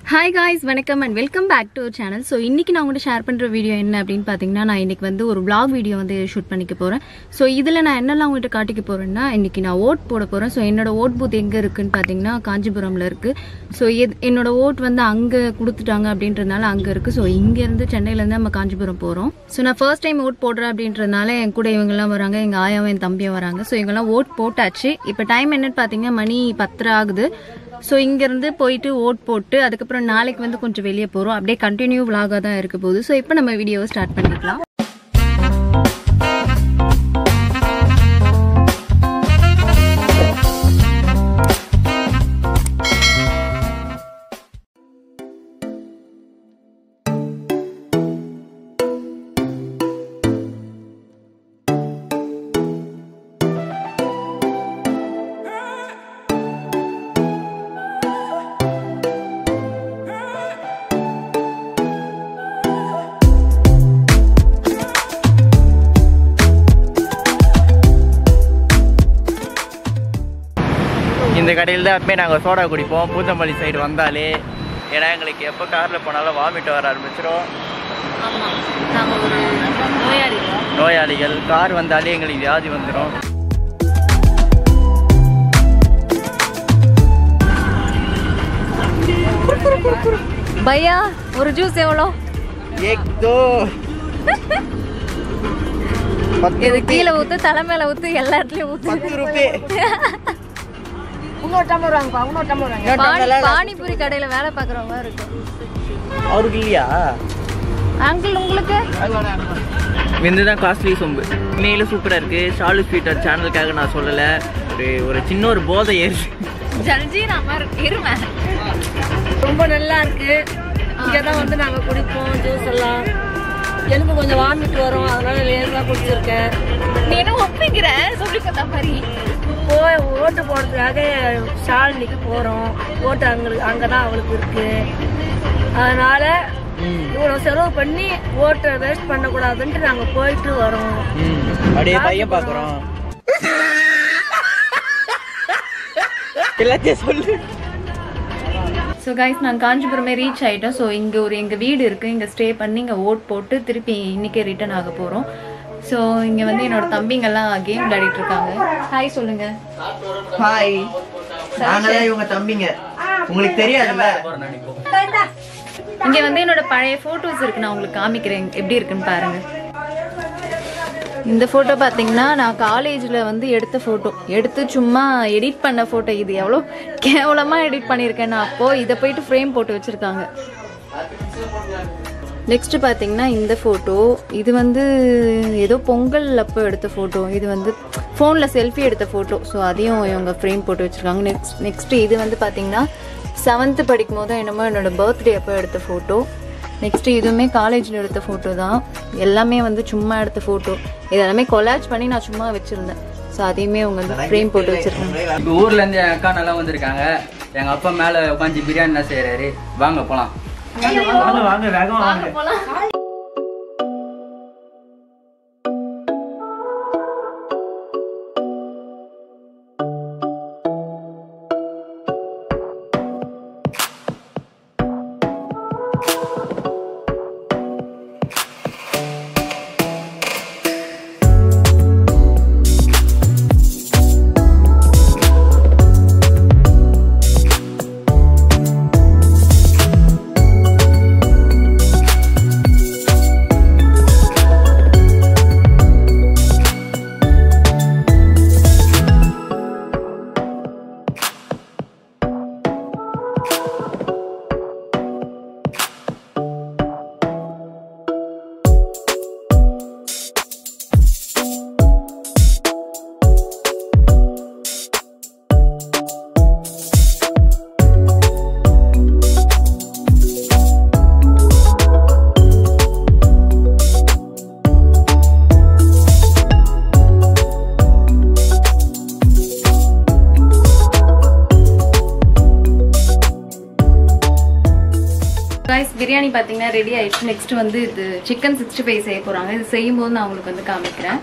Hi guys வணக்கம் and welcome back to channel so இன்றைக்கி நான் உங்கள்கிட்ட ஷேர் பண்ணுற வீடியோ என்ன அப்படின்னு பார்த்தீங்கன்னா நான் இன்றைக்கி வந்து ஒரு vlog வீடியோ வந்து ஷூட் பண்ணிக்க போகிறேன் ஸோ இதில் நான் என்னெல்லாம் உங்கள்கிட்ட காட்டிக்க போகிறேன்னா இன்றைக்கி நான் ஓட் போட போகிறேன் ஸோ என்னோட ஓட் பூத் எங்கே இருக்குன்னு பார்த்தீங்கன்னா காஞ்சிபுரமில் இருக்குது ஸோ எத் என்னோட ஓட் வந்து அங்கே கொடுத்துட்டாங்க அப்படின்றதுனால அங்கே இருக்குது ஸோ இங்கேருந்து சென்னையிலேருந்து நம்ம காஞ்சிபுரம் போகிறோம் ஸோ நான் ஃபர்ஸ்ட் டைம் ஓட் போடுறேன் அப்படின்றதுனால என் கூட இவங்கெல்லாம் வராங்க எங்கள் ஆயாவும் என் தம்பியும் வராங்க ஸோ இவங்கெல்லாம் ஓட் போட்டாச்சு இப்போ டைம் என்னன்னு பார்த்தீங்கன்னா மணி பத்தரை ஆகுது ஸோ இங்கேருந்து போயிட்டு ஓட் போட்டு அதுக்கப்புறம் நாளைக்கு வந்து கொஞ்சம் வெளியே போகிறோம் அப்படியே கண்டினியூ விலாகாக தான் இருக்க போகுது ஸோ இப்போ நம்ம வீடியோவை ஸ்டார்ட் பண்ணிக்கலாம் இந்த கடையில் தான் எப்பவுமே நாங்கள் சோடா குடிப்போம் பூந்தமல்லி சைடு வந்தாலே ஏன்னா எங்களுக்கு எப்போ காரில் போனாலும் வாமிட் வர ஆரம்பிச்சிடும் ஆமாம் நாங்கள் ஒரு நோயாளி நோயாளிகள் கார் வந்தாலே எங்களுக்கு வியாதி வந்துடும் பையா ஒரு ஜூஸ் எவ்வளோ एक दो பத்து இது கீழே ஊற்று தலை மேலே ஊற்று எல்லா இடத்துலையும் ஊற்று பத்து ரூபே பானி பானிபூரி கடையில் வேலை பார்க்குறவங்க இருக்கு அவருக்கு இல்லையா அங்கிள் உங்களுக்கு வெந்து தான் காஸ்ட்லி சொம்பு உண்மையில சூப்பராக இருக்குது ஷாலு ஸ்வீட்டர் சேனலுக்காக நான் சொல்லலை ஒரு ஒரு சின்ன ஒரு போதை ஏறு ஜல்ஜீரா மாதிரி இருமை ரொம்ப நல்லா இருக்கு இங்கே தான் வந்து நாங்கள் குடிப்போம் ஜூஸ் எல்லாம் எனக்கு கொஞ்சம் வாமிட் வரும் அதனால லேசாக குடிச்சிருக்கேன் நீ என்ன ஒப்பிக்கிற சொல்லி கொடுத்த மாதிரி போய் ஓட்டு போடுறதுக்காக ஷாலினிக்கு போகிறோம் ஓட்டு அங்கே அங்கே தான் அவளுக்கு இருக்கு அதனால இவ்வளோ செலவு பண்ணி ஓட்டை வேஸ்ட் பண்ணக்கூடாதுன்ட்டு நாங்கள் போயிட்டு வரோம் ம் அப்படியே பையன் பார்க்குறோம் எல்லாத்தையும் சொல்லு ஸோ கைஸ் நான் காஞ்சிபுரமே ரீச் ஆகிட்டோம் ஸோ இங்கே ஒரு எங்கள் வீடு இருக்குது இங்கே ஸ்டே பண்ணி இங்கே ஓட் போட்டு திருப்பி இன்றைக்கே ரிட்டர்ன் ஆக போகிறோம் ஸோ இங்கே வந்து என்னோட தம்பிங்கெல்லாம் கேம் விளையாடிட்டு இருக்காங்க ஹாய் சொல்லுங்க ஹாய் நாங்க தான் இவங்க தம்பிங்க உங்களுக்கு தெரியாதுல்ல இங்கே வந்து என்னோட பழைய ஃபோட்டோஸ் இருக்கு நான் உங்களுக்கு காமிக்கிறேன் எப்படி இருக்குன்னு பாருங்க இந்த ஃபோட்டோ பார்த்தீங்கன்னா நான் காலேஜில் வந்து எடுத்த ஃபோட்டோ எடுத்து சும்மா எடிட் பண்ண ஃபோட்டோ இது எவ்வளோ கேவலமாக எடிட் பண்ணியிருக்கேன் நான் அப்போது இதை போயிட்டு ஃப்ரேம் போட்டு வச்சுருக்காங்க நெக்ஸ்ட் பார்த்தீங்கன்னா இந்த ஃபோட்டோ இது வந்து ஏதோ பொங்கல் அப்போ எடுத்த ஃபோட்டோ இது வந்து ஃபோனில் செல்ஃபி எடுத்த ஃபோட்டோ ஸோ அதையும் இவங்க ஃப்ரேம் போட்டு வச்சுருக்காங்க நெக்ஸ்ட் நெக்ஸ்ட் இது வந்து பார்த்தீங்கன்னா செவன்த்து படிக்கும் போது என்னமோ என்னோட பர்த்டே அப்போ எடுத்த ஃபோட்டோ நெக்ஸ்ட் இதுவுமே காலேஜில் எடுத்த ஃபோட்டோ தான் எல்லாமே வந்து சும்மா எடுத்த ஃபோட்டோ இதெல்லாமே கொலாஜ் பண்ணி நான் சும்மா வச்சுருந்தேன் ஸோ அதையுமே அவங்க வந்து ஃப்ரேம் போட்டு வச்சுருக்காங்க இப்போ ஊர்ல இருந்து என் அக்கா நல்லா வந்திருக்காங்க எங்க அப்பா மேல உட்காந்து பிரியாணி என்ன செய்யறாரு வாங்க போலாம் வாங்க வாங்க வேகமா வாங்க ரைஸ் பிரியாணி பார்த்தீங்கன்னா ரெடி ஆயிடுச்சு நெக்ஸ்ட் வந்து இது சிக்கன் சிக்ஸ்டி ஃபைவ் செய்ய போகிறாங்க இது செய்யும்போது நான் உங்களுக்கு வந்து காமிக்கிறேன்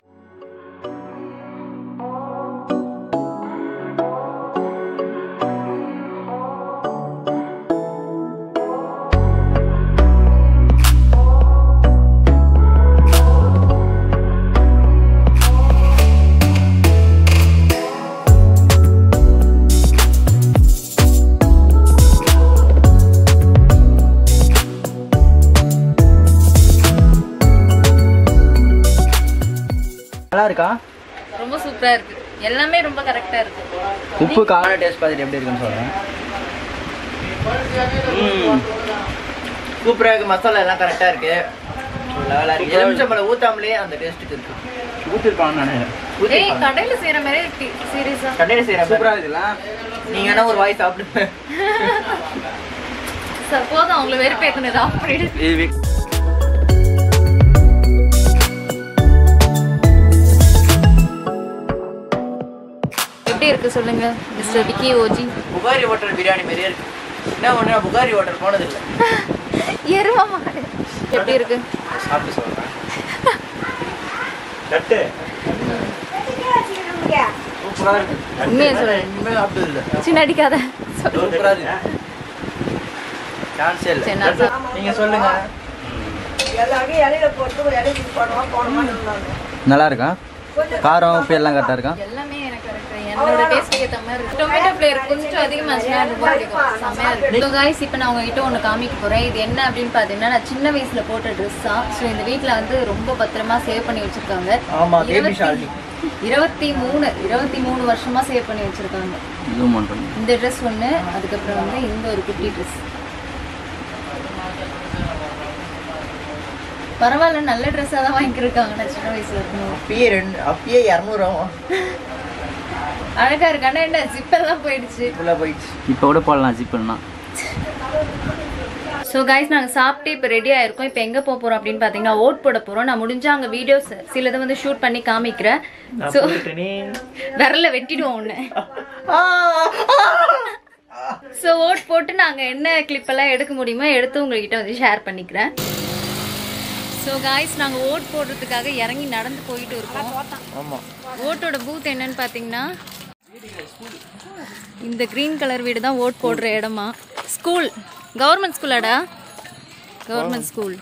இருக்கா ரொம்ப சூப்பரா இருக்கு எல்லாமே ரொம்ப கரெக்டா இருக்கு உப்பு காரம் டேஸ்ட் பார்த்துட்டு எப்படி இருக்குன்னு சொல்கிறேன் சூப்பராக இருக்கு மசாலா எல்லாம் கரெக்டாக இருக்கு லெவலாக இருக்கு எலுமிச்சம்பழம் ஊத்தாமலே அந்த டேஸ்ட்டுக்கு இருக்கு ஊற்றிருப்பான்னு நினைக்கிறேன் ஏய் கடையில செய்யற மாதிரி இருக்கு சீரியஸா கடையில் செய்கிற சூப்பராக இருக்குல்ல நீங்கள் வேணா ஒரு வாய் சாப்பிட்டு சப்போஸ் அவங்கள வெறுப்பேத்துனது ஆஃப் பண்ணிடு இது எப்படி இருக்கு சொல்லுங்க mister Vicky OG Buhari hotel biryani மாதிரியே இருக்கு என்ன ஒன்று நான் புகாரி ஹோட்டல் போனதில்லை எருவ மாடு எப்படி இருக்கு சாப்பிட்டு சொல்கிறேன் சூப்பராக இருக்கு உண்மையை சொல்றேன் இனிமேல் சாப்பிட்டதில்லை சின்ன அடிக்காத சொல்லு. சூப்பராக இருக்கு சான்ஸே இல்லை சரி, நான் சாப்பிட்டு- நீங்க சொல்லுங்க எல்லாமே இலையில போட்டு ஒரு இலைக்கு போடுவோம் போனோமா நல்லா இருக்கா காரம் உப்பு எல்லாம் கரெக்டாக இருக்கா எல்லாமே எனக்கு கரெக்ட் என்னோட டேஸ்ட் ஏத்த மாதிரி இருக்கு டொமேட்டோ ஃப்ளேவர் கொஞ்சம் அதிகமாச்சுன்னா எனக்கு ரொம்ப பிடிக்கும் செமையா இருக்கு ஸோ காய்ஸ் இப்போ நான் உங்ககிட்ட ஒன்று காமிக்க போறேன் இது என்ன அப்படின்னு பார்த்தீங்கன்னா நான் சின்ன வயசுல போட்ட ட்ரெஸ் தான் ஸோ இந்த வீட்டில் வந்து ரொம்ப பத்திரமா சேவ் பண்ணி வச்சிருக்காங்க ஆமா, baby இருபத்தி- ஷாலினி. இருபத்தி மூணு இருபத்தி மூணு வருஷமா சேவ் பண்ணி வச்சிருக்காங்க ஜூம் பண்ணுறேன் இந்த ட்ரெஸ் ஒன்று அதுக்கப்புறம் வந்து இந்த ஒரு குட்டி ட்ரெஸ் பரவாயில்ல நல்ல ட்ரெஸ்ஸாக தான் வாங்கியிருக்காங்க நான் சின்ன வயசுல இருக்கணும் அப்பயே ரெண்டு அப்பயே இரநூறுவா அழகா இருக்கு ஆனா என்ன ஜிப்பெல்லாம் போயிடுச்சு ஃபுல்லாக போயிடுச்சு இப்போ கூட போடலாம் ஜிப்புன்னா ஸோ கைஸ் நாங்கள் சாப்பிட்டு இப்போ ரெடி ஆயிருக்கோம் இப்போ எங்கே போக போகிறோம் அப்படின்னு பார்த்தீங்கன்னா ஓட் போட போகிறோம் நான் முடிஞ்சா அங்கே வீடியோஸ் சிலதை வந்து ஷூட் பண்ணி காமிக்கிறேன் ஸோ விரல வெட்டிடுவோம் ஒன்று ஸோ ஓட் போட்டு நாங்கள் என்ன clip எல்லாம் எடுக்க முடியுமோ எடுத்து உங்ககிட்ட வந்து ஷேர் பண்ணிக்கிறேன் ஸோ காய்ஸ் நாங்கள் ஓட் போடுறதுக்காக இறங்கி நடந்து போயிட்டு இருக்கோம் ஆமா ஓட்டோட பூத் என்னன்னு பார்த்தீங்கன்னா இந்த க்ரீன் கலர் வீடு தான் ஓட் போடுற இடமா ஸ்கூல் கவர்மெண்ட் ஸ்கூலாடா கவர்மெண்ட் ஸ்கூல்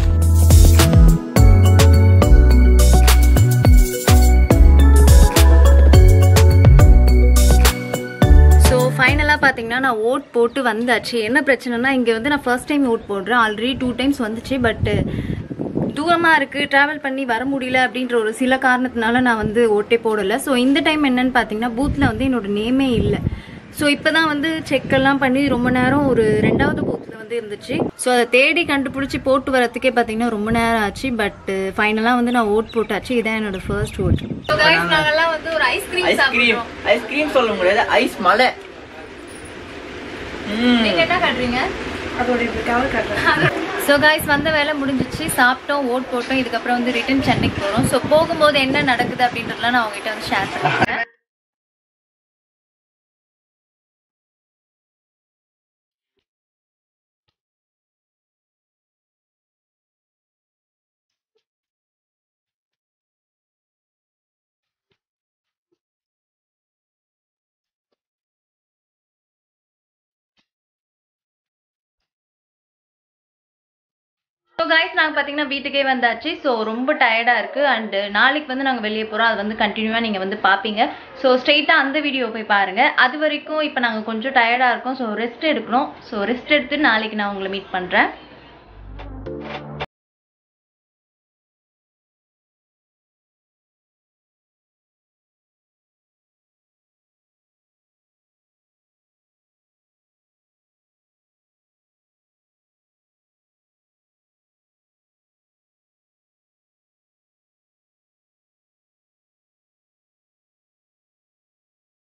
ஸோ ஃபைனலாக பார்த்தீங்கன்னா நான் ஓட் போட்டு வந்தாச்சு என்ன பிரச்சனைனா இங்கே வந்து நான் ஃபர்ஸ்ட் டைம் ஓட் போடுறேன் ஆல்ரெடி டூ டைம்ஸ் வந்துச்சு பட்டு தூரமாக இருக்குது ட்ராவல் பண்ணி வர முடியல அப்படின்ற ஒரு சில காரணத்தினால நான் வந்து ஓட்டே போடலை ஸோ இந்த டைம் என்னன்னு பார்த்தீங்கன்னா பூத்தில் வந்து என்னோட நேமே இல்லை ஸோ இப்போ தான் வந்து செக் எல்லாம் பண்ணி ரொம்ப நேரம் ஒரு ரெண்டாவது பூத்தில் வந்து இருந்துச்சு ஸோ அதை தேடி கண்டுபிடிச்சி போட்டு வரதுக்கே பார்த்தீங்கன்னா ரொம்ப நேரம் ஆச்சு பட் ஃபைனலாக வந்து நான் ஓட் போட்டாச்சு இதான் என்னோட ஃபர்ஸ்ட் ஓட் நாங்கெல்லாம் வந்து ஒரு ஐஸ்கிரீம் ஐஸ்கிரீம் ஐஸ்கிரீம் சொல்ல முடியாது ஐஸ் மலை ம் நீங்க என்ன காட்டுறீங்க அதோட இப்படி கவர் காட்டுறேன் ஸோ காய்ஸ் வந்த வேலை முடிஞ்சிச்சு சாப்பிட்டோம் ஓட் போட்டோம் இதுக்கப்புறம் வந்து ரிட்டர்ன் சென்னைக்கு போகிறோம் ஸோ போகும்போது என்ன நடக்குது அப்படின்றதுலாம் நான் உங்ககிட்ட வந்து ஷேர் பண்ணிக்கிறேன் ஸோ கைஸ் நாங்கள் பார்த்தீங்கன்னா வீட்டுக்கே வந்தாச்சு ஸோ ரொம்ப டயர்டாக இருக்குது அண்ட் நாளைக்கு வந்து நாங்கள் வெளியே போகிறோம் அது வந்து கண்டினியூவாக நீங்கள் வந்து பார்ப்பீங்க ஸோ ஸ்ட்ரெயிட்டாக அந்த வீடியோ போய் பாருங்கள் அது வரைக்கும் இப்போ நாங்கள் கொஞ்சம் டயர்டாக இருக்கோம் ஸோ ரெஸ்ட் எடுக்கணும் ஸோ ரெஸ்ட் எடுத்து நாளைக்கு நான் உங்களை மீட் பண்ணுறேன்